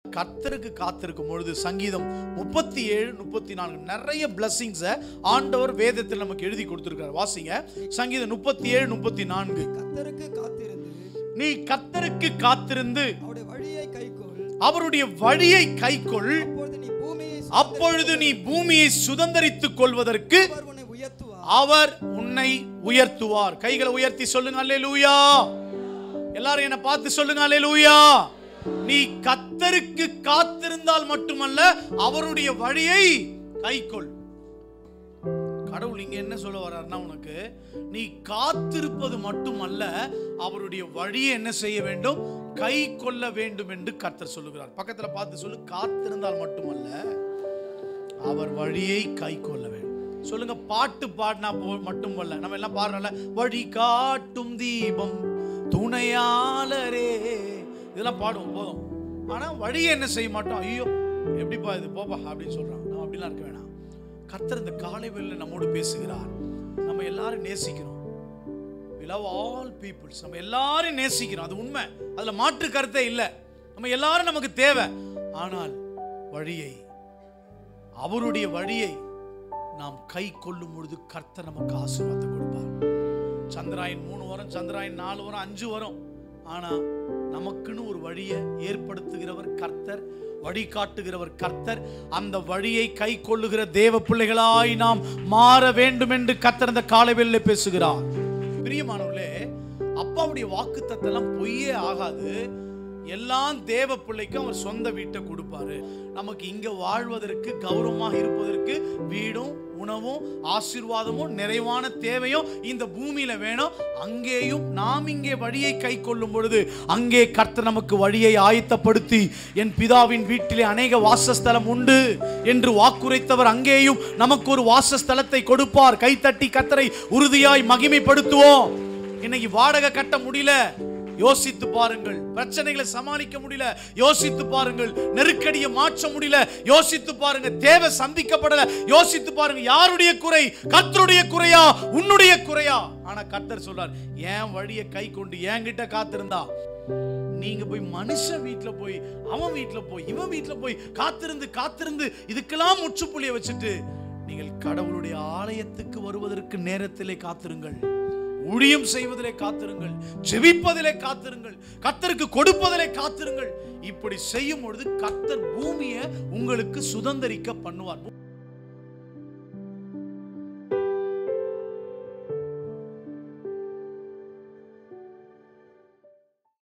கர்த்தருக்கு காத்திருக்கும் பொழுது சங்கீதம் முப்பத்தி ஏழு முப்பத்தி நான்கு நிறைய பிளஸ்ஸிங்ஸை ஆண்டவர் வேதத்தில் நமக்கு எழுதி கொடுத்துருக்காரு வாசிங்க சங்கீதம் முப்பத்தி ஏழு முப்பத்தி நான்கு கத்தருக்கு காத்திருந்து நீ கர்த்தருக்கு காத்திருந்து அவருடைய வழியை கைக்கொள் அவருடைய வழியை கைக்கொள் அப்பொழுது நீ பூமியை அப்பொழுது நீ பூமியை சுதந்தரித்துக் கொள்வதற்கு அவர் உன்னை உயர்த்துவார் அவர் உன்னை உயர்த்துவார் கைகளை உயர்த்தி சொல்லுங்க அல்லேலூயா எல்லாரும் என்ன பார்த்து சொல்லுங்க அல்லேலூயா நீ கத்தருக்கு காத்திருந்தால் மட்டுமல்ல அவருடைய வழியை கைக்கொள் கடவுள் இங்க என்ன சொல்ல வர்றாருன்னா உனக்கு நீ காத்திருப்பது மட்டுமல்ல அவருடைய வழியை என்ன செய்ய வேண்டும் கை கொள்ள வேண்டும் என்று கர்த்தர் சொல்லுகிறார் பக்கத்துல பார்த்து சொல்லு காத்திருந்தால் மட்டுமல்ல அவர் வழியை கை கொள்ள வேண்டும் சொல்லுங்க பாட்டு பாடினா போ மட்டுமல்ல நம்ம எல்லாம் பாடுறோம்ல வழி காட்டும் தீபம் துணையாளரே இதெல்லாம் பாடுவோம் போதும் ஆனா வழியை என்ன செய்ய மாட்டோம் ஐயோ எப்படிப்பா இது போப்பா அப்படின்னு சொல்றான் நம்ம அப்படிலாம் இருக்க வேணாம் கர்த்தர் இந்த காலை வேளையில நம்மோடு பேசுகிறார் நம்ம எல்லாரும் நேசிக்கிறோம் we love ஆல் பீப்புள்ஸ் நம்ம எல்லாரும் நேசிக்கிறோம் அது உண்மை அதுல மாற்று கருத்தே இல்லை நம்ம எல்லாரும் நமக்கு தேவை ஆனால் வழியை அவருடைய வழியை நாம் கை கொள்ளும் பொழுது கர்த்தர் நமக்கு ஆசீர்வாதத்தை கொடுப்பார் சந்திராயன் மூணு வரும் சந்திராயன் நாலு வரும் அஞ்சு வரும் ஆனா நமக்குன்னு ஒரு வழியை ஏற்படுத்துகிறவர் கர்த்தர் வழி காட்டுகிறவர் கர்த்தர் அந்த வழியை கை கொள்ளுகிற தேவ பிள்ளைகளாய் நாம் மாற வேண்டும் என்று கர்த்தர் அந்த காலவெளியில் பேசுகிறார் பிரியமானவர்களே அப்பாவுடைய வாக்கு தத்தெல்லாம் பொய்யே ஆகாது எல்லாம் தேவ பிள்ளைக்கும் அவர் சொந்த வீட்டை கொடுப்பாரு நமக்கு இங்க வாழ்வதற்கு கௌரவமாக இருப்பதற்கு வீடும் உணவும் ஆசீர்வாதமும் நிறைவான தேவையும் இந்த பூமியில வேணும் அங்கேயும் நாம் இங்கே வழியை கை கொள்ளும் பொழுது அங்கே கர்த்தர் நமக்கு வழியை ஆயத்தப்படுத்தி என் பிதாவின் வீட்டிலே அநேக வாசஸ்தலம் உண்டு என்று வாக்குரைத்தவர் அங்கேயும் நமக்கு ஒரு வாசஸ்தலத்தை கொடுப்பார் கைத்தட்டி கர்த்தரை உறுதியாய் மகிமைப்படுத்துவோம் இன்னைக்கு வாடகை கட்ட முடியல யோசித்து பாருங்கள் பிரச்சனைகளை சமாளிக்க முடியல யோசித்து பாருங்கள் நெருக்கடியை மாற்ற முடியல யோசித்து பாருங்க தேவை சந்திக்கப்படல யோசித்து பாருங்க யாருடைய குறை கர்த்தருடைய குறையா உன்னுடைய குறையா ஆனா கர்த்தர் சொல்றார் என் வழியை கை கொண்டு என்கிட்ட காத்திருந்தா நீங்க போய் மனுஷன் வீட்ல போய் அவன் வீட்ல போய் இவன் வீட்ல போய் காத்திருந்து காத்திருந்து இதுக்கெல்லாம் முற்றுப்புள்ளிய வச்சுட்டு நீங்கள் கடவுளுடைய ஆலயத்துக்கு வருவதற்கு நேரத்திலே காத்திருங்கள் ஊழியம் செய்வதிலே காத்திருங்கள் ஜெபிப்பதிலே காத்திருங்கள் கர்த்தருக்கு கொடுப்பதிலே காத்திருங்கள் இப்படி செய்யும் பொழுது கர்த்தர் பூமியை உங்களுக்கு சுதந்தரிக்க பண்ணுவார்